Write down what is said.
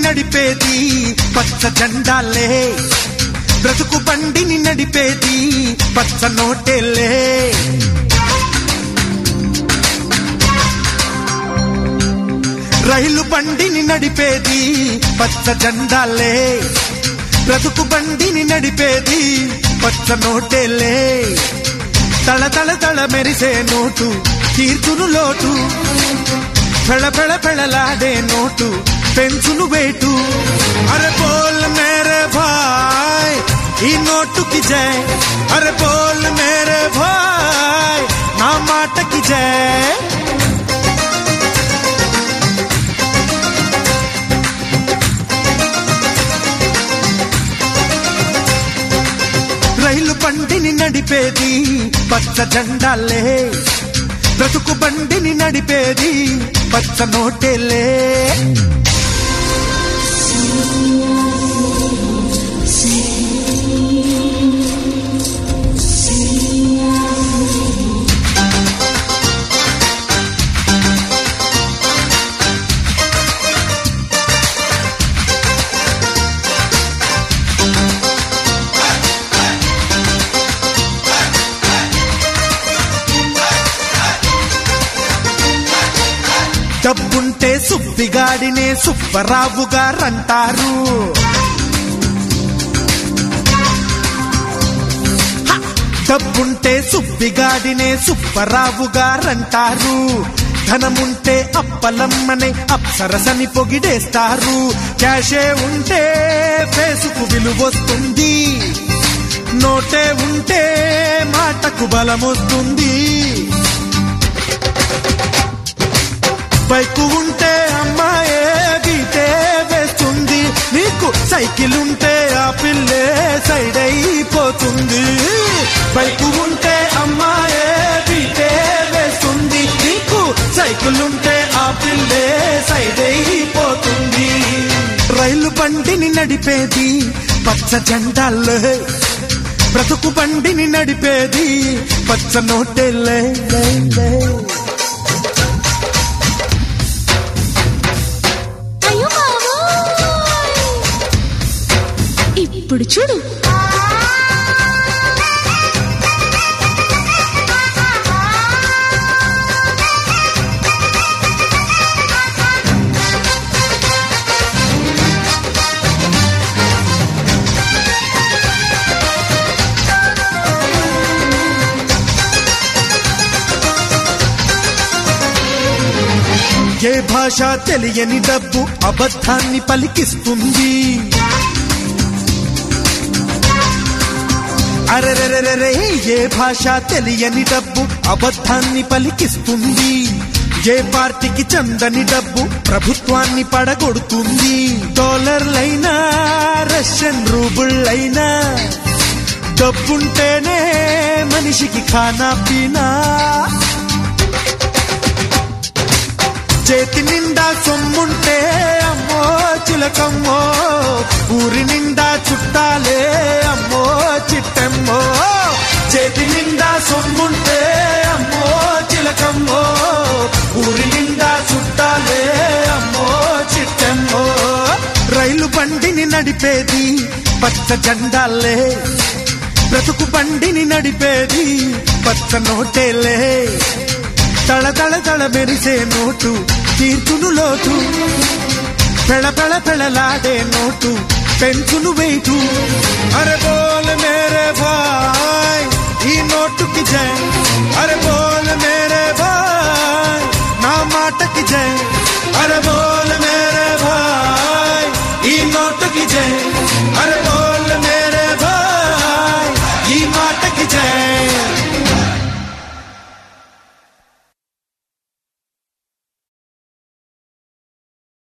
నడిపేది పచ్చ జెండాలే బ్రతుకు బండిని నడిపేది పచ్చ నోటేలే రైలు బండిని నడిపేది పచ్చ జెండాలే బ్రతుకు బండిని నడిపేది పచ్చ నోటేలే తళ తళ తళ మెరిసే నోటు కీర్తును లోటు ఫెళ ఫెళ ఫెళలాడే నోటు పెంచును వేటు అరే బోల్ మేరే భాయ్ ఈ నోటుకి జై అరే బోల్ మేరే భాయ్ నా మాటకి జై రైలు బండిని నడిపేది పచ్చ జెండాలే బ్రతుకు బండిని నడిపేది పచ్చ నోటేలే డబ్బుంటే సుబ్బిగాడినే సుబ్బరావు గారంటారు హ! డబ్బుంటే సుబ్బిగాడినే సుబ్బరావు గారంటారు ధనముంటే అప్పలమ్మనే అప్సరసని పొగిడేస్తారు క్యాషే ఉంటే ఫేసుకు విలువొస్తుంది నోటే ఉంటే మాటకు బలమొస్తుంది బైకు ఉంటే అమ్మాయే గీతే వేస్తుంది నీకు సైకిల్ ఉంటే ఆ పిల్లే సైడ్ అయిపోతుంది బైకు ఉంటే అమ్మాయే గీతే వేస్తుంది నీకు సైకిల్ ఉంటే ఆ పిల్లే సైడ్ అయిపోతుంది రైలు బండిని నడిపేది పచ్చ జెండాలే బ్రతుకు బండిని నడిపేది పచ్చ నోటేలే లే, లే. అయ్యో బాబోయ్! ఇప్పుడు చూడు ఏ భాష తెలియని డబ్బు అబద్ధాన్ని పలికిస్తుంది అరెరెరెరే ఏ భాష తెలియని డబ్బు అబద్ధాన్ని పలికిస్తుంది ఏ పార్టీకి చందని డబ్బు ప్రభుత్వాన్ని పడగొడుతుంది డాలర్లైనా రష్యన్ రూబుళ్ళైనా డబ్బుంటేనే మనిషికి ఖానా పీనా చేతి నిండా సొమ్ముంటే అమ్మో చిలకమ్మో ఊరి నిండా చుట్టాలే అమ్మో చిట్టమ్మో చేతి నిండా సొమ్ముంటే అమ్మో చిలకమ్మో ఊరి నిండా చుట్టాలే అమ్మో చిట్టమ్మో రైలు బండిని నడిపేది పచ్చ జెండాలే బ్రతుకు బండిని నడిపేది పచ్చ నోటేలే తళ తళ తళ మెరిసే నోటు తీర్చును లోటు పెళ పెళ పెళలాడే నోటు పెంచును వెయిటు అరే బోల్ మేరే భాయ్ ఈ నోటుకి జై అరే బోల్ మేరే భాయ్ నా మాటకి జై అరే బోల్ మేరే భాయ్ ఈ నోటుకి జై అరే